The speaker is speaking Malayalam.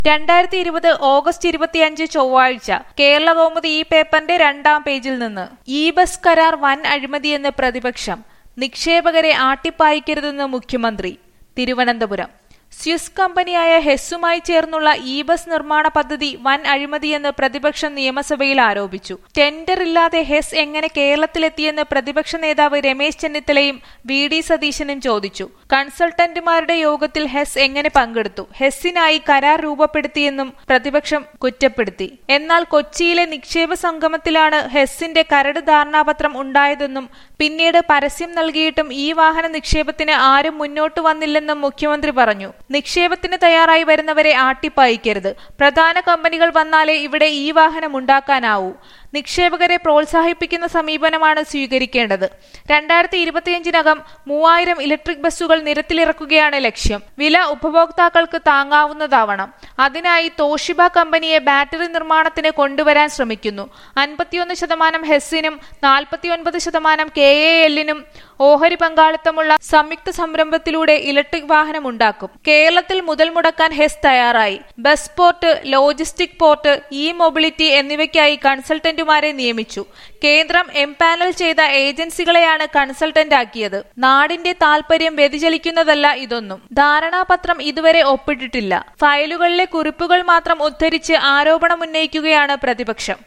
രണ്ടായിരത്തി ഇരുപത് ഓഗസ്റ്റ് ഇരുപത്തിയഞ്ച് ചൊവ്വാഴ്ച കേരള കൗമുദി ഈ പേപ്പറിന്റെ രണ്ടാം പേജിൽ നിന്ന് ഇ ബസ് കരാർ വൻ അഴിമതിയെന്ന് പ്രതിപക്ഷം നിക്ഷേപകരെ ആട്ടിപ്പായിക്കരുതെന്ന് മുഖ്യമന്ത്രി തിരുവനന്തപുരം സ്വിസ് കമ്പനിയായ ഹെസ്സുമായി ചേർന്നുള്ള ഇ ബസ് നിർമ്മാണ പദ്ധതി വൻ അഴിമതിയെന്ന് പ്രതിപക്ഷം നിയമസഭയിൽ ആരോപിച്ചു ടെൻഡർ ഇല്ലാതെ ഹെസ് എങ്ങനെ കേരളത്തിലെത്തിയെന്ന് പ്രതിപക്ഷ നേതാവ് രമേശ് ചെന്നിത്തലയും വി ഡി സതീശനും ചോദിച്ചു കൺസൾട്ടന്റുമാരുടെ യോഗത്തിൽ ഹെസ് എങ്ങനെ പങ്കെടുത്തു ഹെസ്സിനായി കരാർ രൂപപ്പെടുത്തിയെന്നും പ്രതിപക്ഷം കുറ്റപ്പെടുത്തി എന്നാൽ കൊച്ചിയിലെ നിക്ഷേപ സംഗമത്തിലാണ് ഹെസ്സിന്റെ കരട് ധാരണാപത്രം ഉണ്ടായതെന്നും പിന്നീട് പരസ്യം നൽകിയിട്ടും ഈ വാഹന നിക്ഷേപത്തിന് ആരും മുന്നോട്ട് വന്നില്ലെന്നും മുഖ്യമന്ത്രി പറഞ്ഞു നിക്ഷേപത്തിന് തയ്യാറായി വരുന്നവരെ ആട്ടിപ്പായിക്കരുത് പ്രധാന കമ്പനികൾ വന്നാലേ ഇവിടെ ഈ വാഹനം ഉണ്ടാക്കാനാവൂ നിക്ഷേപകരെ പ്രോത്സാഹിപ്പിക്കുന്ന സമീപനമാണ് സ്വീകരിക്കേണ്ടത് രണ്ടായിരത്തി ഇരുപത്തിയഞ്ചിനകം മൂവായിരം ഇലക്ട്രിക് ബസ്സുകൾ നിരത്തിലിറക്കുകയാണ് ലക്ഷ്യം വില ഉപഭോക്താക്കൾക്ക് താങ്ങാവുന്നതാവണം അതിനായി തോഷിബ കമ്പനിയെ ബാറ്ററി നിർമ്മാണത്തിന് കൊണ്ടുവരാൻ ശ്രമിക്കുന്നു അൻപത്തിയൊന്ന് ശതമാനം ഹെസ്സിനും നാൽപ്പത്തിയൊൻപത് ശതമാനം കെ എ എല്ലിനും ഓഹരി പങ്കാളിത്തമുള്ള സംയുക്ത സംരംഭത്തിലൂടെ ഇലക്ട്രിക് വാഹനം ഉണ്ടാക്കും കേരളത്തിൽ മുതൽ മുടക്കാൻ ഹെസ് തയ്യാറായി bus port logistic port E mobility എന്നിവയ്ക്കായി കൺസൾട്ടന്റുമാരെ നിയമിച്ചു കേന്ദ്രം എംപാനൽ ചെയ്ത ഏജൻസികളെയാണ് കൺസൾട്ടന്റ് ആക്കിയത് നാടിന്റെ താൽപര്യം വ്യതിചലിക്കുന്നതല്ല ഇതൊന്നും ധാരണാപത്രം ഇതുവരെ ഒപ്പിട്ടിട്ടില്ല ഫയലുകളിലെ കുറിപ്പുകൾ മാത്രം ഉദ്ധരിച്ച് ആരോപണമുന്നയിക്കുകയാണ് പ്രതിപക്ഷം